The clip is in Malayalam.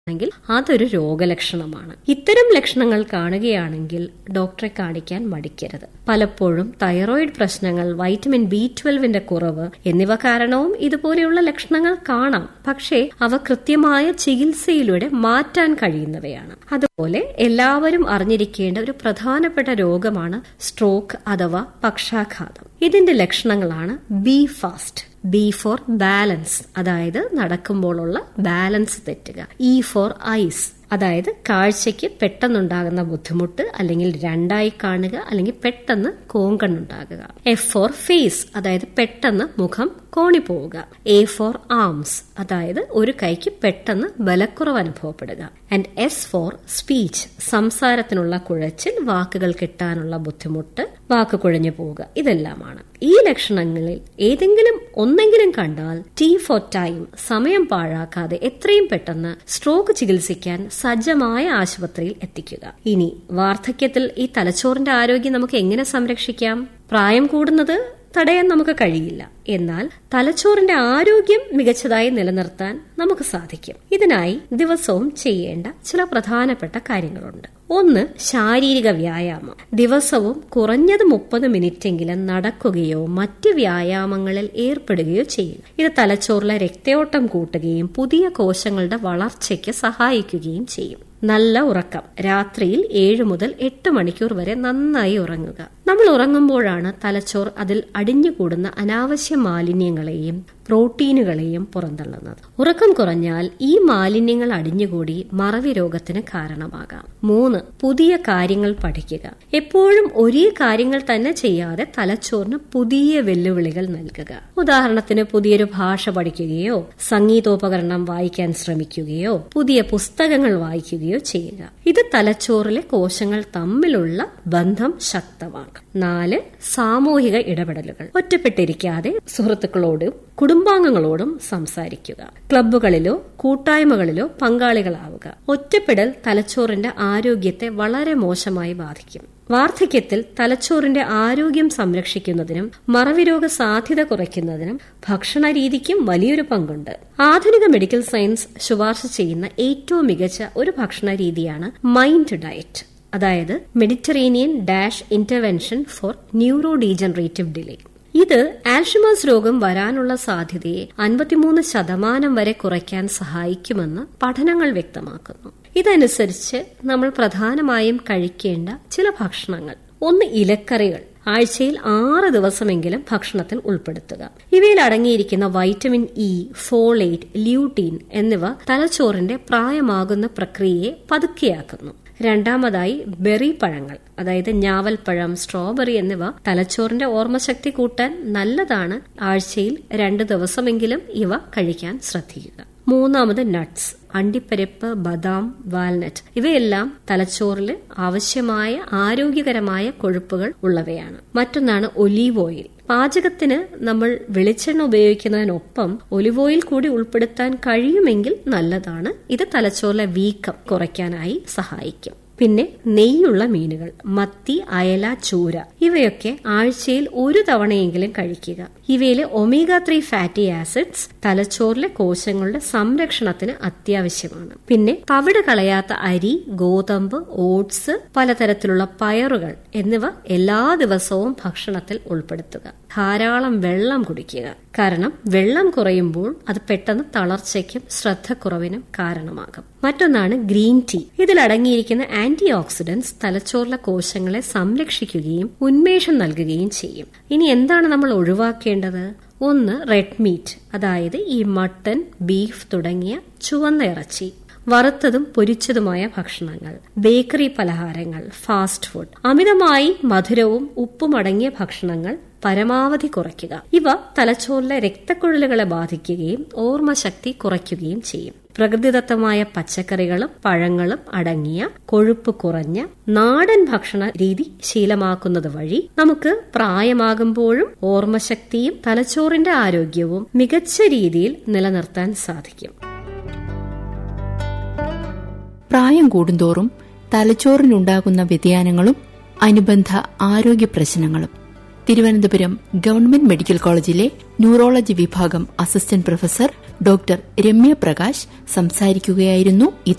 ആണെങ്കിൽ അതൊരു രോഗലക്ഷണമാണ് ഇത്തരം ലക്ഷണങ്ങൾ കാണുകയാണെങ്കിൽ ഡോക്ടറെ കാണിക്കാൻ മടിക്കരുത് പലപ്പോഴും തൈറോയിഡ് പ്രശ്നങ്ങൾ വൈറ്റമിൻ ബി ട്വൽവിന്റെ കുറവ് എന്നിവ കാരണവും ഇതുപോലെയുള്ള ലക്ഷണങ്ങൾ കാണാം പക്ഷേ അവ കൃത്യമായ ചികിത്സയിലൂടെ മാറ്റാൻ കഴിയുന്നവയാണ് അതുപോലെ എല്ലാവരും അറിഞ്ഞിരിക്കേണ്ട ഒരു പ്രധാനപ്പെട്ട രോഗമാണ് സ്ട്രോക്ക് അഥവാ പക്ഷാഘാതം ഇതിന്റെ ലക്ഷണങ്ങളാണ് B fast B for balance അതായത് നടക്കുമ്പോഴുള്ള ബാലൻസ് തെറ്റുക ഇ ഫോർ ഐസ് അതായത് കാഴ്ചയ്ക്ക് പെട്ടെന്നുണ്ടാകുന്ന ബുദ്ധിമുട്ട് അല്ലെങ്കിൽ രണ്ടായി കാണുക അല്ലെങ്കിൽ പെട്ടെന്ന് കോങ്കണ്ണുണ്ടാകുക എഫ് ഫോർ ഫേസ് അതായത് പെട്ടെന്ന് മുഖം കോണിപ്പോവുക എ ഫോർ ആംസ് അതായത് ഒരു കൈക്ക് പെട്ടെന്ന് ബലക്കുറവ് അനുഭവപ്പെടുക ആൻഡ് എസ് ഫോർ സ്പീച്ച് സംസാരത്തിനുള്ള കുഴച്ചിൽ വാക്കുകൾ കിട്ടാനുള്ള ബുദ്ധിമുട്ട് വാക്ക് കുഴഞ്ഞു പോവുക ഇതെല്ലാമാണ് ഈ ലക്ഷണങ്ങളിൽ ഏതെങ്കിലും ഒന്നെങ്കിലും കണ്ടാൽ ടി ഫോർ ടൈം സമയം പാഴാക്കാതെ എത്രയും പെട്ടെന്ന് സ്ട്രോക്ക് ചികിത്സിക്കാൻ സജ്ജമായ ആശുപത്രിയിൽ എത്തിക്കുക ഇനി വാർദ്ധക്യത്തിൽ ഈ തലച്ചോറിന്റെ ആരോഗ്യം നമുക്ക് എങ്ങനെ സംരക്ഷിക്കാം പ്രായം കൂടുന്നത് തടയാൻ നമുക്ക് കഴിയില്ല എന്നാൽ തലച്ചോറിന്റെ ആരോഗ്യം മികച്ചതായി നിലനിർത്താൻ നമുക്ക് സാധിക്കും ഇതിനായി ദിവസവും ചെയ്യേണ്ട ചില പ്രധാനപ്പെട്ട കാര്യങ്ങളുണ്ട് ഒന്ന് ശാരീരിക വ്യായാമം ദിവസവും കുറഞ്ഞത് മുപ്പത് മിനിറ്റെങ്കിലും നടക്കുകയോ മറ്റ് വ്യായാമങ്ങളിൽ ഏർപ്പെടുകയോ ചെയ്യുക ഇത് തലച്ചോറിലെ രക്തയോട്ടം കൂട്ടുകയും പുതിയ കോശങ്ങളുടെ വളർച്ചയ്ക്ക് സഹായിക്കുകയും ചെയ്യും നല്ല ഉറക്കം രാത്രിയിൽ ഏഴ് മുതൽ എട്ട് മണിക്കൂർ വരെ നന്നായി ഉറങ്ങുക നമ്മൾ ഉറങ്ങുമ്പോഴാണ് തലച്ചോർ അതിൽ അടിഞ്ഞുകൂടുന്ന അനാവശ്യ മാലിന്യങ്ങളെയും പ്രോട്ടീനുകളെയും പുറന്തള്ളുന്നത് ഉറക്കം കുറഞ്ഞാൽ ഈ മാലിന്യങ്ങൾ അടിഞ്ഞുകൂടി മറവി രോഗത്തിന് കാരണമാകാം മൂന്ന് പുതിയ കാര്യങ്ങൾ പഠിക്കുക എപ്പോഴും ഒരേ കാര്യങ്ങൾ തന്നെ ചെയ്യാതെ തലച്ചോറിന് പുതിയ വെല്ലുവിളികൾ നൽകുക ഉദാഹരണത്തിന് പുതിയൊരു ഭാഷ പഠിക്കുകയോ സംഗീതോപകരണം വായിക്കാൻ ശ്രമിക്കുകയോ പുതിയ പുസ്തകങ്ങൾ വായിക്കുകയോ ചെയ്യുക ഇത് തലച്ചോറിലെ കോശങ്ങൾ തമ്മിലുള്ള ബന്ധം ശക്തമാക്കും നാല് സാമൂഹിക ഇടപെടലുകൾ ഒറ്റപ്പെട്ടിരിക്കാതെ സുഹൃത്തുക്കളോടും കുടുംബാംഗങ്ങളോടും സംസാരിക്കുക ക്ലബ്ബുകളിലോ കൂട്ടായ്മകളിലോ പങ്കാളികളാവുക ഒറ്റപ്പെടൽ തലച്ചോറിന്റെ ആരോഗ്യത്തെ വളരെ മോശമായി ബാധിക്കും വാർദ്ധക്യത്തിൽ തലച്ചോറിന്റെ ആരോഗ്യം സംരക്ഷിക്കുന്നതിനും മറവിരോഗ സാധ്യത കുറയ്ക്കുന്നതിനും ഭക്ഷണ രീതിക്കും വലിയൊരു പങ്കുണ്ട് ആധുനിക മെഡിക്കൽ സയൻസ് ശുപാർശ ചെയ്യുന്ന ഏറ്റവും മികച്ച ഒരു ഭക്ഷണ രീതിയാണ് മൈൻഡ് ഡയറ്റ് അതായത് Mediterranean dash intervention for neurodegenerative delay ഇത് ആൽഷിമേഴ്സ് രോഗം വരാനുള്ള സാധ്യതയെ അൻപത്തിമൂന്ന് ശതമാനം വരെ കുറയ്ക്കാൻ സഹായിക്കുമെന്ന് പഠനങ്ങൾ വ്യക്തമാക്കുന്നു ഇതനുസരിച്ച് നമ്മൾ പ്രധാനമായും കഴിക്കേണ്ട ചില ഭക്ഷണങ്ങൾ ഒന്ന് ഇലക്കറികൾ ആഴ്ചയിൽ ആറ് ദിവസമെങ്കിലും ഭക്ഷണത്തിൽ ഉൾപ്പെടുത്തുക ഇവയിൽ അടങ്ങിയിരിക്കുന്ന വൈറ്റമിൻ ഇ ഫോളേറ്റ് ല്യൂട്ടീൻ എന്നിവ തലച്ചോറിന്റെ പ്രായമാകുന്ന പ്രക്രിയയെ പതുക്കെയാക്കുന്നു രണ്ടാമതായി ബെറി പഴങ്ങൾ അതായത് ഞാവൽപ്പഴം സ്ട്രോബെറി എന്നിവ തലച്ചോറിന്റെ ഓർമ്മശക്തി കൂട്ടാൻ നല്ലതാണ് ആഴ്ചയിൽ രണ്ട് ദിവസമെങ്കിലും ഇവ കഴിക്കാൻ ശ്രദ്ധിക്കുക മൂന്നാമത് നട്ട്സ് അണ്ടിപ്പരിപ്പ് ബദാം വാൽനട്ട് ഇവയെല്ലാം തലച്ചോറിൽ ആവശ്യമായ ആരോഗ്യകരമായ കൊഴുപ്പുകൾ ഉള്ളവയാണ് മറ്റൊന്നാണ് ഒലീവ് ഓയിൽ പാചകത്തിന് നമ്മൾ വെളിച്ചെണ്ണ ഉപയോഗിക്കുന്നതിനൊപ്പം ഒലിവ് ഓയിൽ കൂടി ഉൾപ്പെടുത്താൻ കഴിയുമെങ്കിൽ നല്ലതാണ് ഇത് തലച്ചോറിലെ വീക്കം കുറയ്ക്കാനായി സഹായിക്കും പിന്നെ നെയ്യുള്ള മീനുകൾ മത്തി അയല ചൂര ഇവയൊക്കെ ആഴ്ചയിൽ ഒരു തവണയെങ്കിലും കഴിക്കുക ഇവയിലെ ഒമേഗ ത്രീ ഫാറ്റി ആസിഡ്സ് തലച്ചോറിലെ കോശങ്ങളുടെ സംരക്ഷണത്തിന് അത്യാവശ്യമാണ് പിന്നെ തവിട് കളയാത്ത അരി ഗോതമ്പ് ഓട്സ് പലതരത്തിലുള്ള പയറുകൾ എന്നിവ എല്ലാ ദിവസവും ഭക്ഷണത്തിൽ ഉൾപ്പെടുത്തുക ധാരാളം വെള്ളം കുടിക്കുക കാരണം വെള്ളം കുറയുമ്പോൾ അത് പെട്ടെന്ന് തളർച്ചയ്ക്കും ശ്രദ്ധക്കുറവിനും കാരണമാകും മറ്റൊന്നാണ് ഗ്രീൻ ടീ ഇതിൽ അടങ്ങിയിരിക്കുന്ന ആന്റി ഓക്സിഡന്റ്സ് തലച്ചോറിലെ കോശങ്ങളെ സംരക്ഷിക്കുകയും ഉന്മേഷം നൽകുകയും ചെയ്യും ഇനി എന്താണ് നമ്മൾ ഒഴിവാക്കേണ്ടത് ഒന്ന് റെഡ് മീറ്റ് അതായത് ഈ മട്ടൺ ബീഫ് തുടങ്ങിയ ചുവന്ന ഇറച്ചി വറുത്തതും പൊരിച്ചതുമായ ഭക്ഷണങ്ങൾ ബേക്കറി പലഹാരങ്ങൾ ഫാസ്റ്റ് ഫുഡ് അമിതമായി മധുരവും ഉപ്പും അടങ്ങിയ ഭക്ഷണങ്ങൾ പരമാവധി കുറയ്ക്കുക ഇവ തലച്ചോറിലെ രക്തക്കുഴലുകളെ ബാധിക്കുകയും ഓർമ്മശക്തി കുറയ്ക്കുകയും ചെയ്യും പ്രകൃതിദത്തമായ പച്ചക്കറികളും പഴങ്ങളും അടങ്ങിയ കൊഴുപ്പ് കുറഞ്ഞ നാടൻ ഭക്ഷണ രീതി ശീലമാക്കുന്നത് വഴി നമുക്ക് പ്രായമാകുമ്പോഴും ഓർമ്മശക്തിയും തലച്ചോറിന്റെ ആരോഗ്യവും മികച്ച രീതിയിൽ നിലനിർത്താൻ സാധിക്കും പ്രായം കൂടുന്തോറും തലച്ചോറിനുണ്ടാകുന്ന വ്യതിയാനങ്ങളും അനുബന്ധ ആരോഗ്യ പ്രശ്നങ്ങളും തിരുവനന്തപുരം ഗവൺമെന്റ് മെഡിക്കൽ കോളേജിലെ ന്യൂറോളജി വിഭാഗം assistant professor doctor Ramya Prakash സംസാരിക്കുകയായിരുന്നു ഇത്